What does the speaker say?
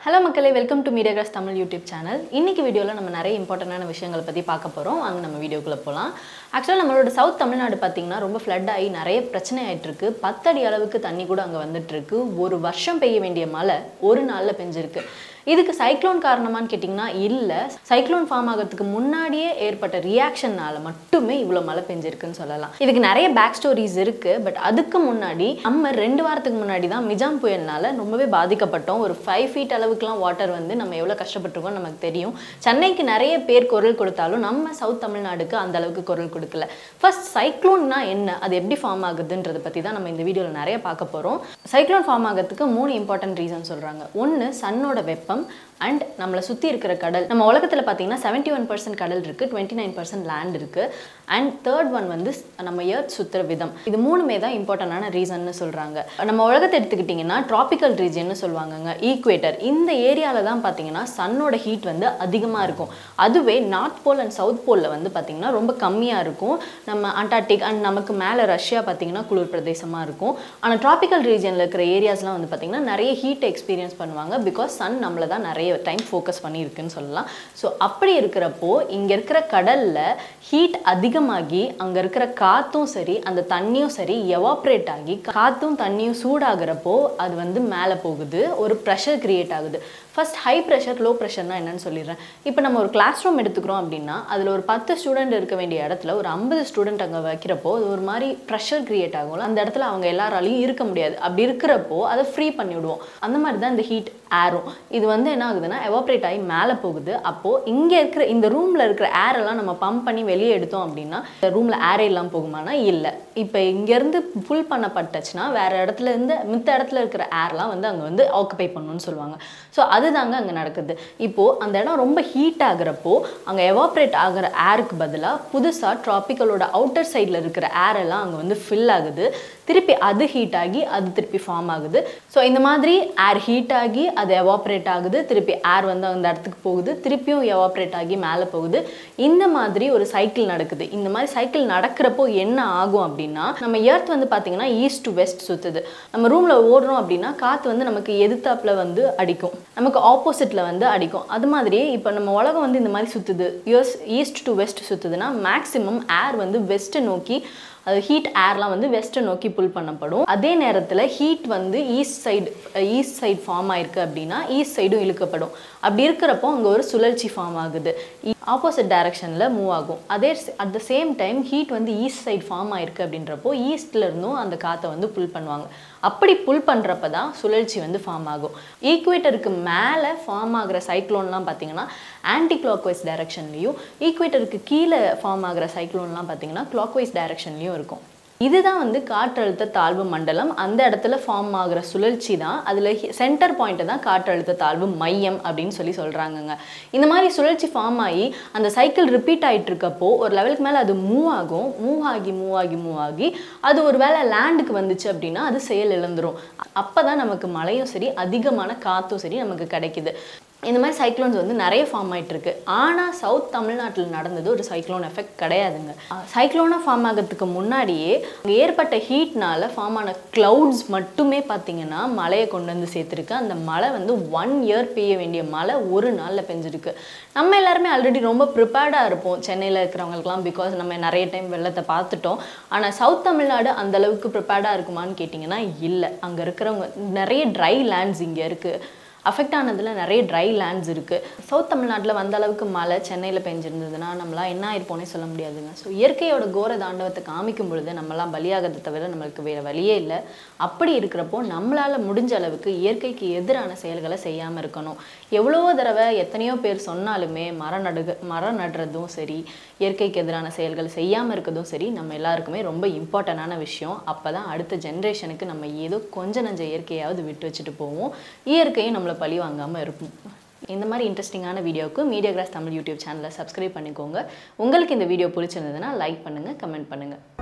hello மக்களே welcome to media cross Tamil YouTube channel இன்னைக்கு வீடியோவில் நம்ம நிறைய இம்பார்ட்டண்டான விஷயங்களை பற்றி பார்க்க போகிறோம் வாங்க நம்ம வீடியோக்குள்ளே போகலாம் ஆக்சுவலாக நம்மளோட சவுத் தமிழ்நாடு பார்த்தீங்கன்னா ரொம்ப ஃப்ளட் ஆகி நிறைய பிரச்சனை ஆயிட்டு இருக்கு பத்தடி அளவுக்கு தண்ணி கூட அங்கே வந்துட்டு இருக்கு ஒரு வருஷம் பெய்ய வேண்டிய மழை ஒரு நாளில் பெஞ்சிருக்கு இதுக்கு சைக்ளோன் காரணமான்னு கேட்டிங்கன்னா இல்லை சைக்ளோன் ஃபார்ம் ஆகிறதுக்கு முன்னாடியே ஏற்பட்ட ரியாக்ஷன்னால மட்டுமே இவ்வளோ மழை பெஞ்சிருக்குன்னு சொல்லலாம் இதுக்கு நிறைய பேக் ஸ்டோரிஸ் இருக்கு பட் அதுக்கு முன்னாடி நம்ம ரெண்டு வாரத்துக்கு முன்னாடி தான் மிஜாம் புயல்னால ரொம்பவே பாதிக்கப்பட்டோம் ஒரு ஃபைவ் ஃபீட் அளவுக்குலாம் வாட்டர் வந்து நம்ம எவ்வளோ கஷ்டப்பட்டிருக்கோம் நமக்கு தெரியும் சென்னைக்கு நிறைய பேர் குரல் கொடுத்தாலும் நம்ம சவுத் தமிழ்நாடுக்கு அந்த அளவுக்கு குரல் கொடுக்கல ஃபர்ஸ்ட் சைக்ளோன்னா என்ன அது எப்படி ஃபார்ம் ஆகுதுன்றதை பற்றி தான் நம்ம இந்த வீடியோவில் நிறைய பார்க்க போகிறோம் சைக்ளோன் ஃபார்ம் ஆகிறதுக்கு மூணு இம்பார்ட்டன்ட் ரீசன் சொல்கிறாங்க ஒன்று சன்னோட வெப்பம் அண்ட் நம்மளை சுற்றி இருக்கிற கடல் நம்ம உலகத்தில் பார்த்தீங்கன்னா செவன்ட்டி ஒன் பர்சன்ட் கடல் இருக்குது டுவெண்ட்டி நைன் பர்சன்ட் லேண்ட் இருக்குது அண்ட் தேர்ட் ஒன் வந்து நம்ம எர்த் சுற்றுற விதம் இது மூணுமே தான் இம்பார்ட்டண்டான ரீசன்னு சொல்கிறாங்க நம்ம உலகத்தை எடுத்துக்கிட்டிங்கன்னா ட்ராபிக்கல் ரீஜன்னு சொல்லுவாங்கங்க ஈக்குவேட்டர் இந்த ஏரியாவில் தான் பார்த்தீங்கன்னா சன்னோட ஹீட் வந்து அதிகமாக இருக்கும் அதுவே நார்த் போல் அண்ட் சவுத் போலில் வந்து பார்த்திங்கன்னா ரொம்ப கம்மியாக இருக்கும் நம்ம அண்டார்டிக் அண்ட் நமக்கு மேலே ரஷ்யா பார்த்திங்கன்னா குளிர் பிரதேசமாக இருக்கும் ஆனால் ட்ராபிக்கல் ரீஜனில் இருக்கிற ஏரியாஸ்லாம் வந்து பார்த்திங்கன்னா நிறைய ஹீட் எக்ஸ்பீரியன்ஸ் பண்ணுவாங்க பிகாஸ் சன் நம்மளை தான் நிறைய டைம் ஃபோக்கஸ் பண்ணியிருக்குன்னு சொல்லலாம் ஸோ அப்படி இருக்கிறப்போ இங்கே இருக்கிற கடலில் ஹீட் அதிகமாகி அங்கே இருக்கிற காற்றும் சரி அந்த தண்ணியும் சரி எவாப்ரேட் ஆகி காற்றும் தண்ணியும் சூடாகிறப்போ அது வந்து மேலே போகுது ஒரு ப்ரெஷர் கிரியேட் ஆகுது ஃபர்ஸ்ட் ஹை ப்ரெஷர் லோ ப்ரெஷர்னா என்னன்னு சொல்லிடுறேன் இப்போ நம்ம ஒரு கிளாஸ் ரூம் எடுத்துக்கிறோம் அப்படின்னா அதில் ஒரு பத்து ஸ்டூடெண்ட் இருக்க வேண்டிய இடத்துல ஒரு ஐம்பது ஸ்டூடெண்ட் அங்கே வைக்கிறப்போ அது ஒரு மாதிரி ப்ரெஷர் கிரியேட் ஆகும்ல அந்த இடத்துல அவங்க எல்லாராலையும் இருக்க முடியாது அப்படி இருக்கிறப்போ அதை ஃப்ரீ பண்ணி விடுவோம் அந்த மாதிரி தான் இந்த ஹீட் ஏரும் இது வந்து என்ன ஆகுதுன்னா எவாப்ரேட் ஆகி மேலே போகுது அப்போது இங்கே இருக்கிற இந்த ரூமில் இருக்கிற ஏர் எல்லாம் நம்ம பம்ப் பண்ணி வெளியே எடுத்தோம் அப்படின்னா இந்த ரூமில் ஏரே இல்லாமல் போகுமானா இல்லை இப்போ இங்கேருந்து ஃபுல் பண்ணப்பட்டுச்சுன்னா வேறு இடத்துல இருந்து மித்த இடத்துல இருக்கிற ஏர்லாம் வந்து அங்கே வந்து ஆக்குபை பண்ணணும்னு சொல்லுவாங்க ஸோ அதுதாங்க அங்கே நடக்குது இப்போது அந்த இடம் ரொம்ப ஹீட் ஆகுறப்போ அங்கே எவாப்ரேட் ஆகிற ஏருக்கு பதிலாக புதுசாக ட்ராபிக்கலோட அவுட்டர் சைடில் இருக்கிற ஏர் எல்லாம் அங்கே வந்து ஃபில் ஆகுது திருப்பி அது ஹீட் ஆகி அது திருப்பி ஃபார்ம் ஆகுது ஸோ இந்த மாதிரி ஏர் ஹீட் ஆகி அது எவாப்ரேட் ஆகுது திருப்பி ஏர் வந்து அந்த இடத்துக்கு போகுது திருப்பியும் எவாப்ரேட் ஆகி மேலே போகுது இந்த மாதிரி ஒரு சைக்கிள் நடக்குது இந்த மாதிரி சைக்கிள் நடக்கிறப்போ என்ன ஆகும் அப்படின்னா நம்ம எர்த் வந்து பார்த்தீங்கன்னா ஈஸ்ட் டு வெஸ்ட் சுற்றுது நம்ம ரூமில் ஓடுறோம் அப்படின்னா காற்று வந்து நமக்கு எதிர்த்தாப்புல வந்து அடிக்கும் நமக்கு ஆப்போசிட்டில் வந்து அடிக்கும் அது மாதிரி இப்போ நம்ம உலகம் வந்து இந்த மாதிரி சுற்றுது யூஎஸ் ஈஸ்ட் டு வெஸ்ட் சுற்றுதுன்னா மேக்ஸிமம் ஏர் வந்து வெஸ்ட்டை நோக்கி அது ஹீட் ஏர்லாம் வந்து வெஸ்ட்டை நோக்கி புல் பண்ணப்படும் அதே நேரத்தில் ஹீட் வந்து east side east side form ஆயிருக்கு அப்படின்னா ஈஸ்ட் சைடும் இழுக்கப்படும் அப்படி இருக்கிறப்போ அங்கே ஒரு சுழற்சி ஃபார்ம் ஆகுது ஆப்போசிட் டைரக்ஷனில் மூவ் ஆகும் அதே at the same time heat வந்து ஈஸ்ட் சைடு ஃபார்ம் ஆயிருக்கு அப்படின்றப்போ ஈஸ்ட்ல இருந்தும் அந்த காற்றை வந்து புல் பண்ணுவாங்க அப்படி புல் பண்ணுறப்ப தான் சுழற்சி வந்து ஃபார்ம் ஆகும் ஈக்குவேட்டருக்கு மேலே ஃபார்ம் ஆகிற சைக்ளோன்லாம் பார்த்தீங்கன்னா ஆன்டி கிளாக்வைஸ் டைரக்ஷன்லையும் ஈக்குவேட்டருக்கு கீழே ஃபார்ம் ஆகிற சைக்ளோன்லாம் பார்த்தீங்கன்னா கிளாக்வைஸ் டைரக்ஷன்லையும் இருக்கும் இதுதான் வந்து காற்றழுத்த தாழ்வு மண்டலம் அந்த இடத்துல ஃபார்ம் ஆகிற சுழற்சி தான் அதில் சென்டர் பாயிண்ட்டை தான் காற்றழுத்த தாழ்வு மையம் அப்படின்னு சொல்லி சொல்கிறாங்கங்க இந்த மாதிரி சுழற்சி ஃபார்ம் ஆகி அந்த சைக்கிள் ரிப்பீட் ஆகிட்டு இருக்கப்போ ஒரு லெவலுக்கு மேலே அது மூவ் ஆகும் மூவ் ஆகி மூவ் ஆகி மூவ் ஆகி அது ஒரு வேளை லேண்டுக்கு வந்துச்சு அப்படின்னா அது செயல் இழந்துரும் அப்போ தான் நமக்கு மழையும் சரி அதிகமான காற்றும் சரி நமக்கு கிடைக்குது இந்த மாதிரி சைக்ளோன்ஸ் வந்து நிறைய ஃபார்ம் ஆகிட்டு இருக்கு ஆனால் சவுத் தமிழ்நாட்டில் நடந்தது ஒரு சைக்ளோன் எஃபெக்ட் கிடையாதுங்க சைக்ளோனாக ஃபார்ம் ஆகிறதுக்கு முன்னாடியே அங்கே ஏற்பட்ட ஹீட்னால ஃபார்ம் ஆன க்ளவுட்ஸ் மட்டுமே பார்த்தீங்கன்னா மழையை கொண்டு வந்து சேர்த்துருக்கு அந்த மழை வந்து ஒன் இயர் பெய்ய வேண்டிய மழை ஒரு நாளில் பெஞ்சிருக்கு நம்ம எல்லாருமே ஆல்ரெடி ரொம்ப ப்ரிப்பேர்டாக இருப்போம் சென்னையில் இருக்கிறவங்களுக்குலாம் பிகாஸ் நம்ம நிறைய டைம் வெள்ளத்தை பார்த்துட்டோம் ஆனால் சவுத் தமிழ்நாடு அந்த அளவுக்கு ப்ரிப்பேர்டாக இருக்குமான்னு கேட்டிங்கன்னா இல்லை அங்கே இருக்கிறவங்க நிறைய ட்ரை லேண்ட்ஸ் இங்கே இருக்குது அஃபெக்ட் ஆனதில் நிறைய ட்ரை லேண்ட்ஸ் இருக்குது சவுத் தமிழ்நாட்டில் வந்த அளவுக்கு மழை சென்னையில் பெஞ்சிருந்ததுன்னா நம்மளாம் என்ன ஆயிருப்போனே சொல்ல முடியாதுங்க ஸோ இயற்கையோட கோர தாண்டவத்தை காமிக்கும் பொழுது நம்மலாம் பலியாகிறத தவிர நம்மளுக்கு வேறு வழியே இல்லை அப்படி இருக்கிறப்போ நம்மளால் முடிஞ்ச அளவுக்கு இயற்கைக்கு எதிரான செயல்களை செய்யாமல் இருக்கணும் எவ்வளவோ தடவை எத்தனையோ பேர் சொன்னாலுமே மரம் நடுக மரம் நடுறதும் சரி இயற்கைக்கு எதிரான செயல்கள் செய்யாமல் இருக்கிறதும் சரி நம்ம எல்லாருக்குமே ரொம்ப இம்பார்ட்டண்டான விஷயம் அப்போ தான் அடுத்த ஜென்ரேஷனுக்கு நம்ம ஏதோ கொஞ்ச நஞ்ச இயற்கையாவது விட்டு வச்சுட்டு போவோம் இயற்கையும் நம்மளை பழி வாங்காமல் இருக்கும் இந்த மாதிரி இன்ட்ரெஸ்டிங்கான வீடியோவுக்கு மீடியா கிராஸ் தமிழ் யூடியூப் சேனலை சப்ஸ்கிரைப் பண்ணிக்கோங்க உங்களுக்கு இந்த வீடியோ பிடிச்சிருந்ததுன்னா லைக் பண்ணுங்கள் கமெண்ட் பண்ணுங்கள்